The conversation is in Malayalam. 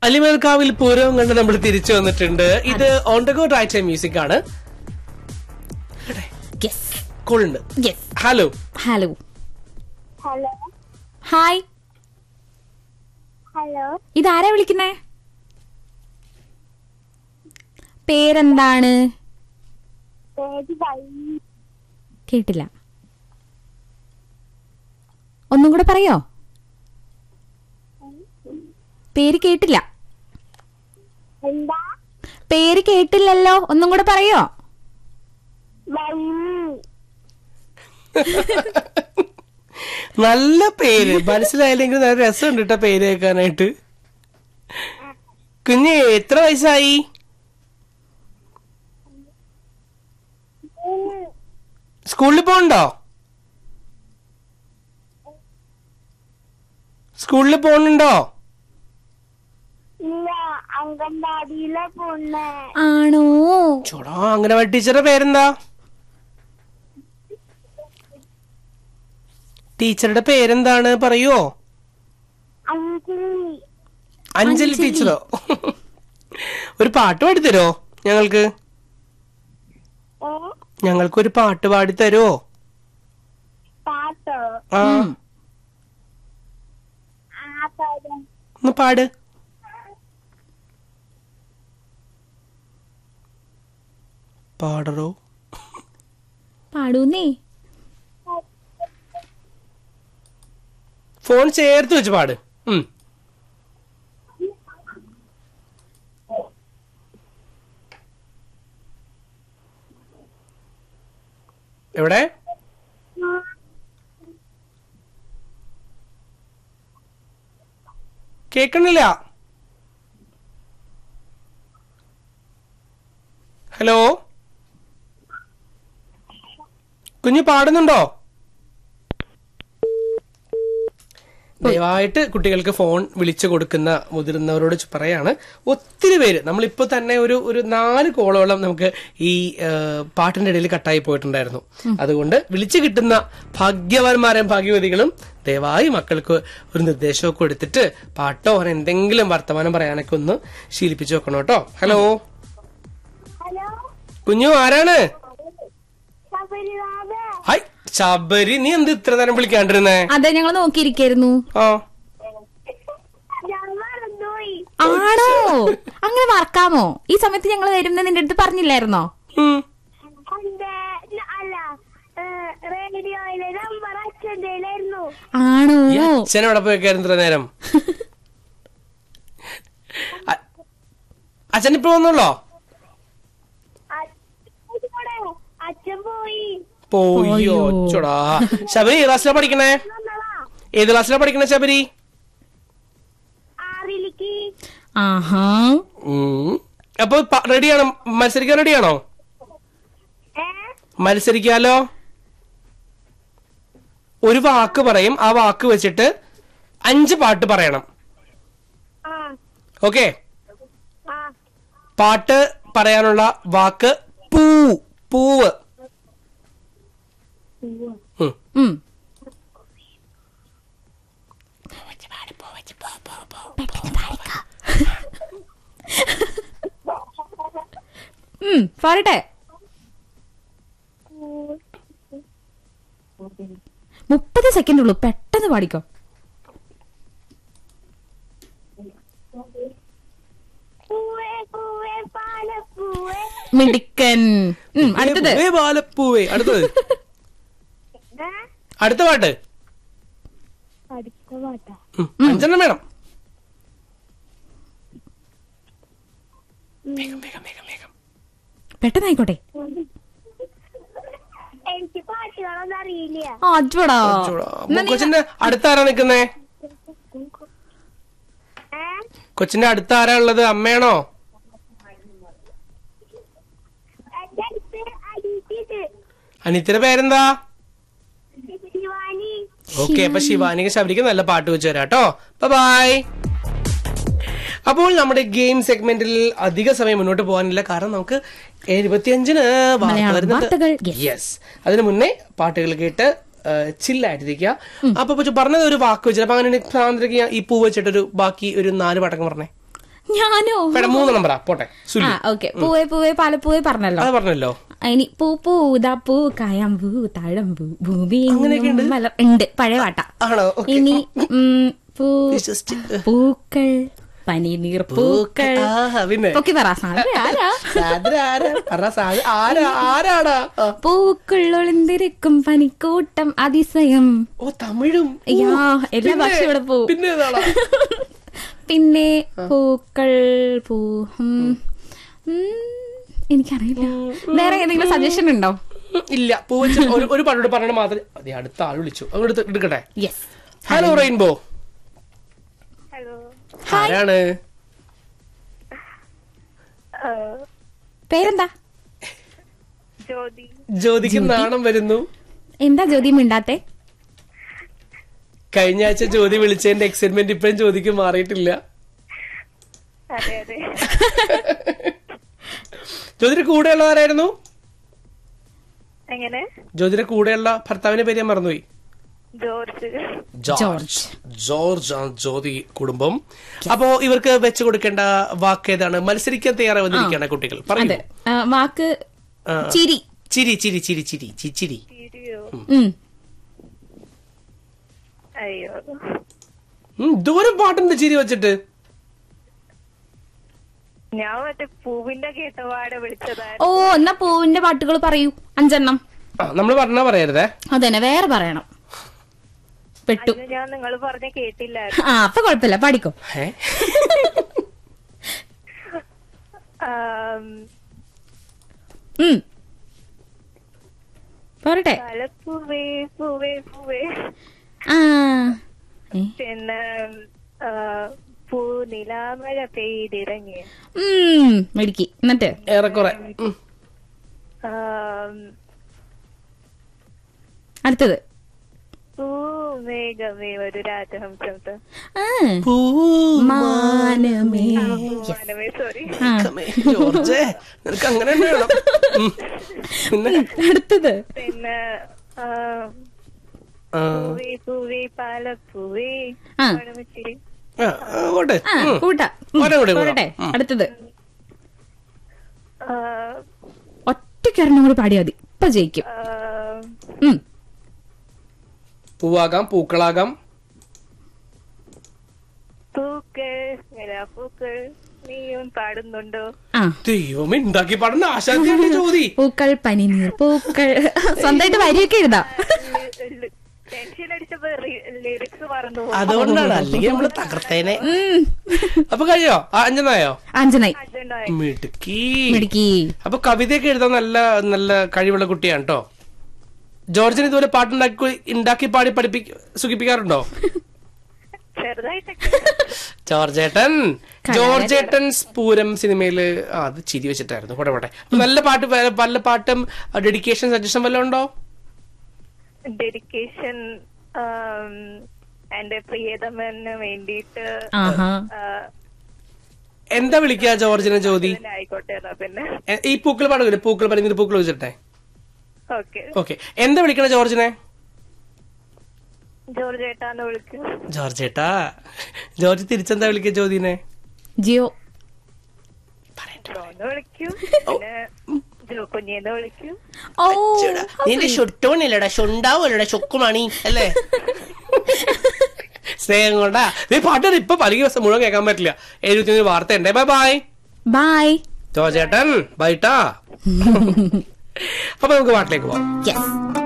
അലിമേൽക്കാവിൽ പൂരവും കണ്ട് നമ്മൾ തിരിച്ചു വന്നിട്ടുണ്ട് ഇത് on the go right music ആണ് യെസ് കോളുണ്ട് yes hello hello hello hi hello ഇതാരാ വിളിക്കുന്നേ പേരെന്താണ് പേര് വൈ കേട്ടില്ല ഒന്നും കൂടെ പറയോ പേര് കേട്ടില്ല എന്താ പേര് കേട്ടില്ലല്ലോ ഒന്നും കൂടെ പറയോ വൈ നല്ല പേര് മനസ്സിലായില്ലെങ്കിൽ നല്ല രസമുണ്ട് കേട്ടോ പേര് കേൾക്കാനായിട്ട് കുഞ്ഞ് എത്ര വയസ്സായി സ്കൂളിൽ പോകണ്ടോ സ്കൂളിൽ പോകുന്നുണ്ടോ ഇല്ല അംഗൻവാടിയിലെ പൊണ്ണേ ആണോ ചോടാ അംഗനവാടി ടീച്ചറുടെ പേരെന്താ ടീച്ചറുടെ പേരെന്താണ് പറയോ അഞ്ചലി അഞ്ജലി ടീച്ചറോ ഒരു പാട്ട് പാടിത്തരോ ഞങ്ങൾക്ക് ഏ ഞങ്ങൾക്കൊരു പാട്ട് പാടിത്തരോ പാട്ടോ ആ ആ പദം ഒന്ന് പാട് പാടറോ പാടൂന്നേ ഫോൺ ചേർത്ത് വെച്ച് പാട് ഉം. എവിടെ കേക്കണില്ല ഹലോ കുഞ്ഞ് പാടുന്നുണ്ടോ ദയവായിട്ട് കുട്ടികൾക്ക് ഫോൺ വിളിച്ചു കൊടുക്കുന്ന മുതിർന്നവരോട് ചു- പറയാണ് ഒത്തിരി പേര് നമ്മളിപ്പോ തന്നെ ഒരു ഒരു നാല് കോളോളം നമുക്ക് ഈ ആ, പാട്ടിന്റെ ഇടയിൽ കട്ടായി പോയിട്ടുണ്ടായിരുന്നു അതുകൊണ്ട് വിളിച്ചു കിട്ടുന്ന ഭാഗ്യവാന്മാരും ഭാഗ്യവതികളും ദയവായി മക്കൾക്ക് ഒരു നിർദ്ദേശമൊക്കെ കൊടുത്തിട്ട് പാട്ടോ അങ്ങനെ എന്തെങ്കിലും വർത്തമാനം പറയാനൊക്കെ ഒന്ന് ശീലിപ്പിച്ചു വെക്കണം കേട്ടോ ഹലോ ഹലോ കുഞ്ഞു ആരാണ് ശബരിനാഥ ഹായ് ശബരി നീ എന്ത് ഇത്ര നേരം വിളിക്കാണ്ടിരുന്നേ അതെ ഞങ്ങൾ നോക്കിയിരിക്കായിരുന്നു ആ ഞാൻ മറന്നുപോയി ആണോ അങ്ങനെ മറക്കാമോ ഈ സമയത്ത് ഞങ്ങൾ വരുന്ന നിന്റെ അടുത്ത് പറഞ്ഞില്ലായിരുന്നോ ഉം. എന്റെ ന- അല്ല ഏ, റേഡിയോയിലെ നമ്പർ അച്ഛൻ്റെയിലായിരുന്നു ആണോ ഈ അച്ഛൻ എവിടെ പോയേക്കായിരുന്നു ഇത്ര നേരം അ- അച്ഛൻ ഇപ്പൊ വന്നുള്ളോ അച്ഛൻ കൂടെ അച്ഛൻ പോയി പോയോ ചോടാ ശബരി ഏത് ക്ലാസ്സിലാ പഠിക്കണേ വന്നതാ ഏത് ക്ലാസ്സിലാ പഠിക്കണേ ശബരി ആറിലേക്ക് ആഹാ ഉം. അപ്പൊ പ- റെഡിയാണോ മത്സരിക്കാൻ റെഡിയാണോ ഏ മത്സരിക്കാലോ ഒരു വാക്ക് പറയും ആ വാക്ക് വെച്ചിട്ട് അഞ്ച് പാട്ട് പറയണം ആ ഓക്കെ ആ പാട്ട് പറയാനുള്ള വാക്ക് പൂ പൂവ് ഉം. ഉം ഉം പറയട്ടെ മുപ്പത് സെക്കൻഡ് ഉള്ളൂ പെട്ടെന്ന് പാടിക്കോ പൂവേ പൂവേ പാലപ്പൂവേ മിടുക്കൻ ഉം, അടുത്തത് പൂവേ ബാലപ്പൂവേ അടുത്തത് ഏ അടുത്ത പാട്ട് അടുത്ത പാട്ടാ ഉം. അഞ്ചെണ്ണം വേണം വേഗം വേഗം വേഗം വേഗം പെട്ടെന്നായിക്കോട്ടെ എനിക്ക് പാട്ടുകളൊന്നും അറിയില്ല അജ്വടാ ചോടാ. കൊച്ചിന്റെ അടുത്ത ആരാ നിക്കുന്നേ ഏ കൊച്ചിന്റെ അടുത്ത ആരാ ഉള്ളത് അമ്മയാണോ എന്റെ അടുത്ത് അടിച്ചിട്ട് അനിയത്തിന്റെ പേരെന്താ ശിവാനി ഓക്കെ അപ്പൊ ശിവാനിക്ക് ശബരിക്ക് നല്ല പാട്ട് വെച്ച് തരാം കേട്ടോ ബൈ അപ്പോൾ നമ്മുടെ ഗെയിം സെഗ്മെന്റിൽ അധിക സമയം മുന്നോട്ട് പോകാനില്ല കാരണം നമുക്ക് എഴുപത്തിയഞ്ചിന് വാർത്ത മലയാളം വരുന്നുണ്ട് വാർത്തകൾ, yes. യെസ് അതിനു മുന്നേ പാട്ടുകൾ കേട്ട് ചില്ലായിട്ടിരിക്കുക അപ്പൊ പക്ഷെ പറഞ്ഞത് ഒരു വാക്ക് വെച്ചിട്ട് അപ്പൊ അങ്ങനെ സാന്ദ്രയ്ക്ക് ഈ പൂ വെച്ചിട്ടൊരു ബാക്കി ഒരു നാല് പടക്കം പറഞ്ഞേ ഞാനോ വേണ്ട മൂന്നെണ്ണം പറ പോട്ടെ ആ സുലു ഓക്കെ പൂവേ പൂവേ പാലപ്പൂവേ പറഞ്ഞല്ലോ അത് പറഞ്ഞല്ലോ ഇനി പൂ പൂതാ പൂ കായമ്പൂ താഴമ്പൂ ഭൂമി അങ്ങനെയൊക്കെയുണ്ട്? മലർ ഉണ്ട് പഴയ പാട്ട ആണോ ഓക്കെ ഇനി ഉം, പൂ വിശ്വസിച്ച്. പൂക്കൾ പനിനീർ പൂക്കൾ ആഹാ, പിന്നെ പൊക്കി പറ സാധനം ആരാ സാദര ആരാ? പറ സാദര ആരാ ആരാടാ ആ. പൂക്കുള്ളൊളിന്തിരിക്കും പനിക്കൂട്ടം അതിശയം ഓ തമിഴും ഓ, അയ്യാ, എല്ലാ പിന്നെ- ഭാഷയും ഇവിടെ പോവും. പിന്നെ ഏതാടാ പിന്നെ പൂക്കൾ പൂ ഉം, ഉം, എനിക്കറിയില്ല വേറെ ഏതെങ്കിലും സജഷൻ ഉണ്ടോ ഉം, ഇല്ല പൂവച്ച് ഒരു ഒരു പാട്ടോട് പറഞ്ഞിട്ട് മാത്രം അതെ അടുത്ത ആൾ വിളിച്ചു അങ്ങോട്ട് എടുക്കട്ടെ യെസ് ഹലോ റെയിൻബോ ഹലോ ആരാണ് പേരെന്താ ജ്യോതി ജ്യോതിക്ക് നാണം വരുന്നു എന്താ ജ്യോതി മിണ്ടാത്തെ കഴിഞ്ഞ ആഴ്ച ജ്യോതി വിളിച്ചതിന്റെ എക്സൈറ്റ്മെന്റ് ഇപ്പഴും ജ്യോതിക്ക് മാറിയിട്ടില്ല അതെ അതെ ജ്യോതിയുടെ കൂടെയുള്ള ആരായിരുന്നു എങ്ങനെ ജ്യോതിയുടെ കൂടെയുള്ള ഭർത്താവിന്റെ പേര് ഞാൻ മറന്നുപോയി ജോർജ് ജോർജ്. ജോർജ് ആണ് ജ്യോതി കുടുംബം അപ്പോ ഇവർക്ക് വെച്ചു കൊടുക്കേണ്ട വാക്ക് ഏതാണ് മത്സരിക്കാൻ തയ്യാറായി വന്നിരിക്കുകയാണ് കുട്ടികൾ അതെ പറയൂ ആ, വാക്ക് ആ. ചിരി ചിരി ചിരി ചിരി ചിരി ചിച്ചിരി തിരിയോ ഉം. അയ്യോ ഉം, ദൂരം പാട്ടുണ്ട് ചിരി വെച്ചിട്ട് ഞാൻ മറ്റേ പൂവിന്റെ കേട്ടപാടെ വിളിച്ചതായിരുന്നു ഓ എന്നാ പൂവിന്റെ പാട്ടുകൾ പറയൂ അഞ്ചെണ്ണം ആ നമ്മൾ പറഞ്ഞാ പറയരുതേ അതന്നെ വേറെ പറയണം പെട്ടു അന്ന് ഞാൻ നിങ്ങൾ പറഞ്ഞ കേട്ടില്ലായിരുന്നു ആ അപ്പൊ കുഴപ്പമില്ല പാടിക്കോ ഏ ആം, ഉം പോരട്ടെ പലപ്പൂവേ പൂവേ പൂവേ ആ ഏ? പിന്നെ ആ, പൂ നിലാമഴ പെയ്തിറങ്ങി ഉം മെടുക്കി എന്നിട്ട് ഏറെക്കുറെ ഉം. ആം, അടുത്തത് പൂ മേഘമേ ഒരു രാജഹംസത്തെ ആ മാനമേ പൂവാനമേ സോറി ആ ജോർജേ നിനക്ക് അങ്ങനെ തന്നെ വേണം ഉം. പിന്നെ അടുത്തത് പിന്നെ ആ, ആ, പൂവേ പൂവേ പാലപ്പൂവേ ആ. പഴമച്ചിരി ആ, അങ്ങോട്ട് ആ ഉം. കൂട്ടാ ഉം, ഒരെണ്ണം കൂടി പോരട്ടെ ഉം. അടുത്തത് ആ, ഒറ്റയ്ക്കൊരെണ്ണം കൂടി പാടിയാ മതി ഇപ്പൊ ജയിക്കും ആ, ഉം പൂവാകാം പൂക്കളാകാം പൂക്കൾ നിലാപ്പൂക്കൾ നീയും പാടുന്നുണ്ടോ ആ ദൈവമേ ഉണ്ടാക്കി പാടുന്ന ആശാന്തിയുടെ ചോദി പൂക്കൾ പനിനീർ പൂക്കൾ സ്വന്തമായിട്ട് വരിയൊക്കെ എഴുതാം ടെൻഷൻ അടിച്ചപ്പോ ലിറിക്സ് മറന്നു അതുകൊണ്ടാണ് അല്ലെങ്കിൽ നമ്മള് തകർത്തേനെ ഉം. അപ്പൊ കഴിയോ ആ, അഞ്ചെണ്ണായോ അഞ്ജനായി അജണ്ടായി മിടുക്കി മിടുക്കി അപ്പൊ കവിതയൊക്കെ എഴുതാൻ നല്ല നല്ല കഴിവുള്ള കുട്ടിയാണ് കേട്ടോ ജോർജിന് ഇതുപോലെ പാട്ടുണ്ടാക്കി ഉണ്ടാക്കി പാടി പഠിപ്പി സുഖിപ്പിക്കാറുണ്ടോ ചെറുതായിട്ടൊക്കെ ജോർജേട്ടൻ ജോർജേട്ടൻ പൂരം സിനിമയില് ആ അത് ചിരി വെച്ചിട്ടായിരുന്നു പോട്ടെ പോട്ടെ അപ്പൊ നല്ല പാട്ട് വേ- നല്ല പാട്ടും ഡെഡിക്കേഷൻ സജഷൻ വല്ലതും ഉണ്ടോ ഡെഡിക്കേഷൻ എന്റെ പ്രിയതമന് വേണ്ടിയിട്ട് ആഹാ ആ, എന്താ വിളിക്കുക ജോർജിനെ ജ്യോതി ആയിക്കോട്ടെ എന്നാ പിന്നെ എ- ഈ പൂക്കൾ പാടുകയില്ലേ പൂക്കൾ പറയുന്നത് പൂക്കൾ വെച്ചിട്ടെ ഓക്കെ ഓക്കെ എന്താ വിളിക്കണ ജോർജിനെ ജോർജ് ഏട്ടാന്ന് വിളിക്കും ജോർജ് ഏട്ടാ ജോർജ് തിരിച്ചെന്താ വിളിക്കുക ജ്യോതിനെ ജിയോ ജോന്ന് വിളിക്കും പിന്നെ ജോ കുഞ്ഞേന്ന് വിളിക്കും ഓ നിന്റെ ഷൊട്ടോണില്ലടാ ഷൊണ്ടാവല്ലടാ ചൊക്കുമണി അല്ലേ സ്നേഹം കൊണ്ടാ നീ പാട്ട് ഇപ്പൊ പല ദിവസം മുഴുവൻ കേൾക്കാൻ പറ്റില്ല എഴുപത്തി വാർത്ത ഉണ്ട് ബൈ ബൈ ബൈ ജോർജേട്ടൻ ബൈട്ടാ അപ്പൊ നമുക്ക് പാട്ടിലേക്ക് പോവാം യെസ്